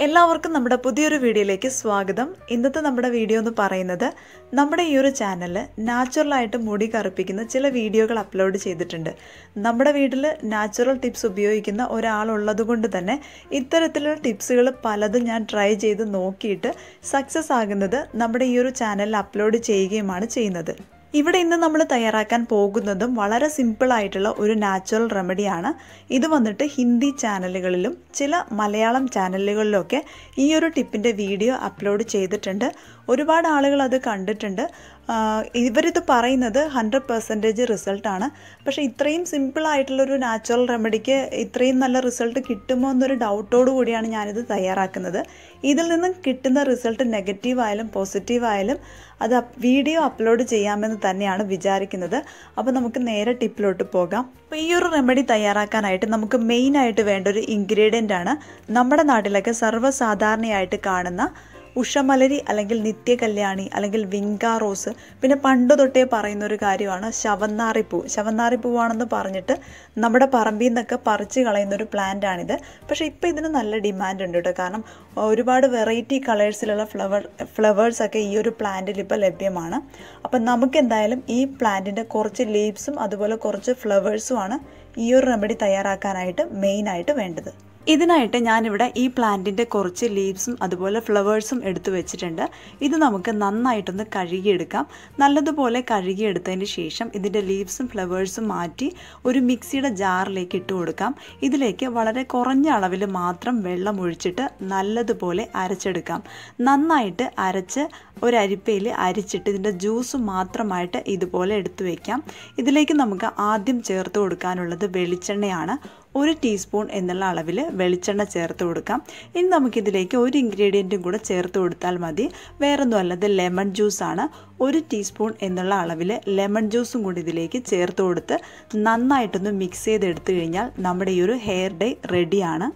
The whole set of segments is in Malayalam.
എല്ലാവർക്കും നമ്മുടെ പുതിയൊരു വീഡിയോയിലേക്ക് സ്വാഗതം ഇന്നത്തെ നമ്മുടെ വീഡിയോ എന്ന് പറയുന്നത് നമ്മുടെ ഈ ഒരു ചാനലിൽ നാച്ചുറലായിട്ട് മുടി കറുപ്പിക്കുന്ന ചില വീഡിയോകൾ അപ്ലോഡ് ചെയ്തിട്ടുണ്ട് നമ്മുടെ വീട്ടിൽ നാച്ചുറൽ ടിപ്സ് ഉപയോഗിക്കുന്ന ഒരാളുള്ളത് കൊണ്ട് തന്നെ ഇത്തരത്തിലുള്ള ടിപ്സുകൾ പലതും ഞാൻ ട്രൈ ചെയ്ത് നോക്കിയിട്ട് സക്സസ് ആകുന്നത് നമ്മുടെ ഈ ഒരു ചാനലിൽ അപ്ലോഡ് ചെയ്യുകയുമാണ് ചെയ്യുന്നത് ഇവിടെ ഇന്ന് നമ്മൾ തയ്യാറാക്കാൻ പോകുന്നതും വളരെ സിമ്പിൾ ആയിട്ടുള്ള ഒരു നാച്ചുറൽ റെമഡിയാണ് ഇത് വന്നിട്ട് ഹിന്ദി ചാനലുകളിലും ചില മലയാളം ചാനലുകളിലൊക്കെ ഈ ഒരു ടിപ്പിൻ്റെ വീഡിയോ അപ്ലോഡ് ചെയ്തിട്ടുണ്ട് ഒരുപാട് ആളുകൾ അത് കണ്ടിട്ടുണ്ട് ഇവരിത് പറയുന്നത് ഹൺഡ്രഡ് പെർസെൻറ്റേജ് റിസൾട്ടാണ് പക്ഷേ ഇത്രയും സിമ്പിൾ ആയിട്ടുള്ളൊരു നാച്ചുറൽ റെമഡിക്ക് ഇത്രയും നല്ല റിസൾട്ട് കിട്ടുമോ എന്നൊരു ഡൗട്ടോടു കൂടിയാണ് ഞാനിത് തയ്യാറാക്കുന്നത് ഇതിൽ നിന്നും കിട്ടുന്ന റിസൾട്ട് നെഗറ്റീവ് ആയാലും പോസിറ്റീവ് ആയാലും അത് വീഡിയോ അപ്ലോഡ് ചെയ്യാമെന്ന് തന്നെയാണ് വിചാരിക്കുന്നത് അപ്പോൾ നമുക്ക് നേരെ ടിപ്പിലോട്ട് പോകാം അപ്പോൾ ഈ ഒരു റെമഡി തയ്യാറാക്കാനായിട്ട് നമുക്ക് മെയിനായിട്ട് വേണ്ട ഒരു ഇൻഗ്രീഡിയൻ്റ് ആണ് നമ്മുടെ നാട്ടിലൊക്കെ സർവ്വസാധാരണയായിട്ട് കാണുന്ന ഉഷമലരി അല്ലെങ്കിൽ നിത്യകല്യാണി അല്ലെങ്കിൽ വിങ്ക റോസ് പിന്നെ പണ്ട് തൊട്ടേ പറയുന്ന ഒരു കാര്യമാണ് ശവന്നാറിപ്പൂ ശവന്നാറിപ്പൂവാണെന്ന് പറഞ്ഞിട്ട് നമ്മുടെ പറമ്പിൽ നിന്നൊക്കെ പറിച്ച് കളയുന്ന ഒരു പ്ലാന്റ് ആണിത് പക്ഷേ ഇപ്പോൾ ഇതിന് നല്ല ഡിമാൻഡ് ഉണ്ട് കേട്ടോ കാരണം ഒരുപാട് വെറൈറ്റി കളേഴ്സിലുള്ള ഫ്ലവർ ഫ്ലവേഴ്സൊക്കെ ഈ ഒരു പ്ലാന്റിൽ ഇപ്പോൾ ലഭ്യമാണ് അപ്പം നമുക്ക് എന്തായാലും ഈ പ്ലാന്റിൻ്റെ കുറച്ച് ലീവ്സും അതുപോലെ കുറച്ച് ഫ്ലവേഴ്സുമാണ് ഈ ഒരു റെമഡി തയ്യാറാക്കാനായിട്ട് മെയിനായിട്ട് വേണ്ടത് ഇതിനായിട്ട് ഞാനിവിടെ ഈ പ്ലാന്റിൻ്റെ കുറച്ച് ലീവ്സും അതുപോലെ ഫ്ലവേഴ്സും എടുത്തു വെച്ചിട്ടുണ്ട് ഇത് നമുക്ക് നന്നായിട്ടൊന്ന് കഴുകിയെടുക്കാം നല്ലതുപോലെ കഴുകിയെടുത്തതിന് ശേഷം ഇതിൻ്റെ ലീവ്സും ഫ്ലവേഴ്സും മാറ്റി ഒരു മിക്സിയുടെ ജാറിലേക്ക് ഇട്ട് കൊടുക്കാം ഇതിലേക്ക് വളരെ കുറഞ്ഞ അളവിൽ മാത്രം വെള്ളം ഒഴിച്ചിട്ട് നല്ലതുപോലെ അരച്ചെടുക്കാം നന്നായിട്ട് അരച്ച് ഒരു അരിപ്പയിൽ അരിച്ചിട്ട് ഇതിൻ്റെ ജ്യൂസ് മാത്രമായിട്ട് ഇതുപോലെ എടുത്തു വയ്ക്കാം ഇതിലേക്ക് നമുക്ക് ആദ്യം ചേർത്ത് കൊടുക്കാനുള്ളത് വെളിച്ചെണ്ണയാണ് ഒരു ടീസ്പൂൺ എന്നുള്ള അളവിൽ വെളിച്ചെണ്ണ ചേർത്ത് കൊടുക്കാം ഇനി നമുക്കിതിലേക്ക് ഒരു ഇൻഗ്രീഡിയൻറ്റും കൂടെ ചേർത്ത് കൊടുത്താൽ മതി വേറൊന്നും അല്ലത് ലെമൺ ജ്യൂസാണ് ഒരു ടീസ്പൂൺ എന്നുള്ള അളവിൽ ലെമൺ ജ്യൂസും കൂടി ഇതിലേക്ക് ചേർത്ത് കൊടുത്ത് നന്നായിട്ടൊന്ന് മിക്സ് ചെയ്തെടുത്തു കഴിഞ്ഞാൽ നമ്മുടെ ഈ ഒരു ഹെയർ ഡേ റെഡിയാണ്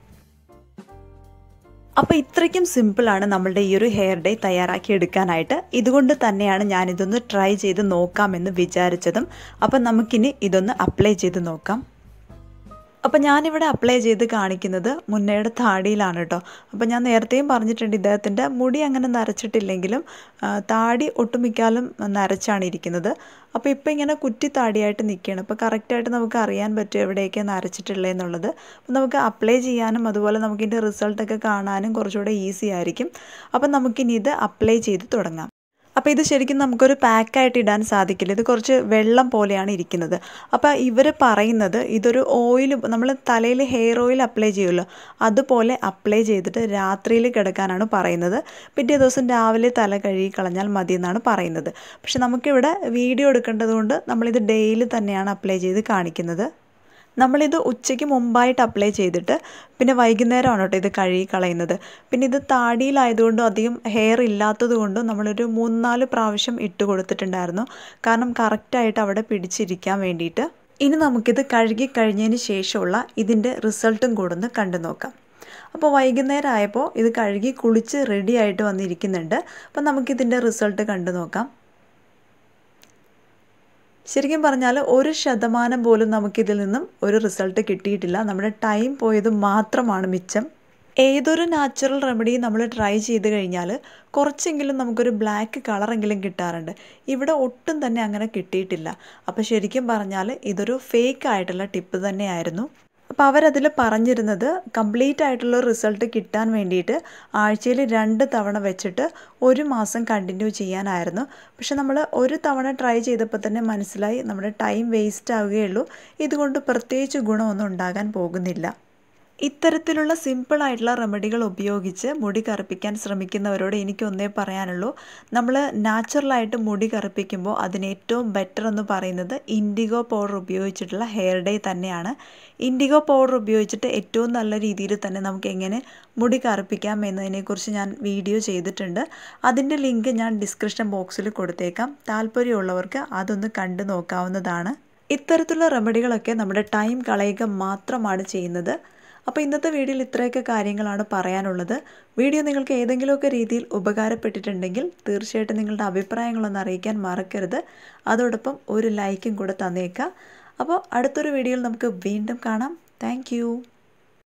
അപ്പോൾ ഇത്രയ്ക്കും സിമ്പിളാണ് നമ്മളുടെ ഈ ഒരു ഹെയർ ഡേ തയ്യാറാക്കി എടുക്കാനായിട്ട് ഇതുകൊണ്ട് തന്നെയാണ് ഞാനിതൊന്ന് ട്രൈ ചെയ്ത് നോക്കാമെന്ന് വിചാരിച്ചതും അപ്പം നമുക്കിനി ഇതൊന്ന് അപ്ലൈ ചെയ്ത് നോക്കാം അപ്പം ഞാനിവിടെ അപ്ലൈ ചെയ്ത് കാണിക്കുന്നത് മുന്നയുടെ താടിയിലാണ് കേട്ടോ അപ്പം ഞാൻ നേരത്തെയും പറഞ്ഞിട്ടുണ്ട് ഇദ്ദേഹത്തിൻ്റെ മുടി അങ്ങനെ നരച്ചിട്ടില്ലെങ്കിലും താടി ഒട്ടുമിക്കാലും നരച്ചാണ് ഇരിക്കുന്നത് അപ്പോൾ ഇപ്പോൾ ഇങ്ങനെ കുറ്റി താടിയായിട്ട് നിൽക്കുകയാണ് അപ്പോൾ കറക്റ്റായിട്ട് നമുക്ക് അറിയാൻ പറ്റും എവിടെയൊക്കെ നരച്ചിട്ടുള്ളത് എന്നുള്ളത് അപ്പോൾ നമുക്ക് അപ്ലൈ ചെയ്യാനും അതുപോലെ നമുക്കിൻ്റെ റിസൾട്ടൊക്കെ കാണാനും കുറച്ചുകൂടെ ഈസി ആയിരിക്കും അപ്പം നമുക്കിനി ഇത് അപ്ലൈ ചെയ്ത് തുടങ്ങാം അപ്പോൾ ഇത് ശരിക്കും നമുക്കൊരു പാക്കായിട്ട് ഇടാൻ സാധിക്കില്ല ഇത് കുറച്ച് വെള്ളം പോലെയാണ് ഇരിക്കുന്നത് അപ്പോൾ ഇവർ പറയുന്നത് ഇതൊരു ഓയിൽ നമ്മൾ തലയിൽ ഹെയർ ഓയിൽ അപ്ലൈ ചെയ്യുമല്ലോ അതുപോലെ അപ്ലൈ ചെയ്തിട്ട് രാത്രിയിൽ കിടക്കാനാണ് പറയുന്നത് പിറ്റേ ദിവസം രാവിലെ തല കഴുകി കളഞ്ഞാൽ മതി എന്നാണ് പറയുന്നത് പക്ഷെ നമുക്കിവിടെ വീഡിയോ എടുക്കേണ്ടതുകൊണ്ട് നമ്മളിത് ഡെയിലി തന്നെയാണ് അപ്ലൈ ചെയ്ത് കാണിക്കുന്നത് നമ്മളിത് ഉച്ചയ്ക്ക് മുമ്പായിട്ട് അപ്ലൈ ചെയ്തിട്ട് പിന്നെ വൈകുന്നേരമാണ് കേട്ടോ ഇത് കഴുകി കളയുന്നത് പിന്നെ ഇത് താടിയിലായതുകൊണ്ടും അധികം ഹെയർ ഇല്ലാത്തത് കൊണ്ടും നമ്മളൊരു മൂന്നാല് പ്രാവശ്യം ഇട്ട് കൊടുത്തിട്ടുണ്ടായിരുന്നു കാരണം കറക്റ്റായിട്ട് അവിടെ പിടിച്ചിരിക്കാൻ വേണ്ടിയിട്ട് ഇനി നമുക്കിത് കഴുകി കഴിഞ്ഞതിന് ശേഷമുള്ള ഇതിൻ്റെ റിസൾട്ടും കൂടെ ഒന്ന് കണ്ടു നോക്കാം അപ്പോൾ വൈകുന്നേരം ആയപ്പോൾ ഇത് കഴുകി കുളിച്ച് റെഡി ആയിട്ട് വന്നിരിക്കുന്നുണ്ട് അപ്പം നമുക്കിതിൻ്റെ റിസൾട്ട് കണ്ടു നോക്കാം ശരിക്കും പറഞ്ഞാൽ ഒരു ശതമാനം പോലും നമുക്കിതിൽ നിന്നും ഒരു റിസൾട്ട് കിട്ടിയിട്ടില്ല നമ്മുടെ ടൈം പോയത് മാത്രമാണ് മിച്ചം ഏതൊരു നാച്ചുറൽ റെമഡി നമ്മൾ ട്രൈ ചെയ്ത് കഴിഞ്ഞാൽ കുറച്ചെങ്കിലും നമുക്കൊരു ബ്ലാക്ക് കളറെങ്കിലും കിട്ടാറുണ്ട് ഇവിടെ ഒട്ടും തന്നെ അങ്ങനെ കിട്ടിയിട്ടില്ല അപ്പോൾ ശരിക്കും പറഞ്ഞാൽ ഇതൊരു ഫേക്ക് ആയിട്ടുള്ള ടിപ്പ് തന്നെയായിരുന്നു അപ്പോൾ അവരതിൽ പറഞ്ഞിരുന്നത് കംപ്ലീറ്റ് ആയിട്ടുള്ള റിസൾട്ട് കിട്ടാൻ വേണ്ടിയിട്ട് ആഴ്ചയിൽ രണ്ട് തവണ വെച്ചിട്ട് ഒരു മാസം കണ്ടിന്യൂ ചെയ്യാനായിരുന്നു പക്ഷെ നമ്മൾ ഒരു തവണ ട്രൈ ചെയ്തപ്പോൾ തന്നെ മനസ്സിലായി നമ്മുടെ ടൈം വേസ്റ്റ് ആവുകയുള്ളൂ ഇതുകൊണ്ട് പ്രത്യേകിച്ച് ഗുണമൊന്നും ഉണ്ടാകാൻ പോകുന്നില്ല ഇത്തരത്തിലുള്ള സിമ്പിളായിട്ടുള്ള റെമഡികൾ ഉപയോഗിച്ച് മുടി കറുപ്പിക്കാൻ ശ്രമിക്കുന്നവരോട് എനിക്കൊന്നേ പറയാനുള്ളൂ നമ്മൾ നാച്ചുറലായിട്ട് മുടി കറുപ്പിക്കുമ്പോൾ അതിന് ഏറ്റവും ബെറ്റർ എന്ന് പറയുന്നത് ഇൻഡിഗോ പൗഡർ ഉപയോഗിച്ചിട്ടുള്ള ഹെയർ ഡേ തന്നെയാണ് ഇൻഡിഗോ പൗഡർ ഉപയോഗിച്ചിട്ട് ഏറ്റവും നല്ല രീതിയിൽ തന്നെ നമുക്ക് എങ്ങനെ മുടി കറുപ്പിക്കാം എന്നതിനെക്കുറിച്ച് ഞാൻ വീഡിയോ ചെയ്തിട്ടുണ്ട് അതിൻ്റെ ലിങ്ക് ഞാൻ ഡിസ്ക്രിപ്ഷൻ ബോക്സിൽ കൊടുത്തേക്കാം താല്പര്യമുള്ളവർക്ക് അതൊന്ന് കണ്ടു നോക്കാവുന്നതാണ് ഇത്തരത്തിലുള്ള റെമഡികളൊക്കെ നമ്മുടെ ടൈം കളയുക മാത്രമാണ് ചെയ്യുന്നത് അപ്പോൾ ഇന്നത്തെ വീഡിയോയിൽ ഇത്രയൊക്കെ കാര്യങ്ങളാണ് പറയാനുള്ളത് വീഡിയോ നിങ്ങൾക്ക് ഏതെങ്കിലുമൊക്കെ രീതിയിൽ ഉപകാരപ്പെട്ടിട്ടുണ്ടെങ്കിൽ തീർച്ചയായിട്ടും നിങ്ങളുടെ അഭിപ്രായങ്ങളൊന്ന് അറിയിക്കാൻ മറക്കരുത് അതോടൊപ്പം ഒരു ലൈക്കും കൂടെ തന്നേക്കാം അപ്പോൾ അടുത്തൊരു വീഡിയോയിൽ നമുക്ക് വീണ്ടും കാണാം താങ്ക്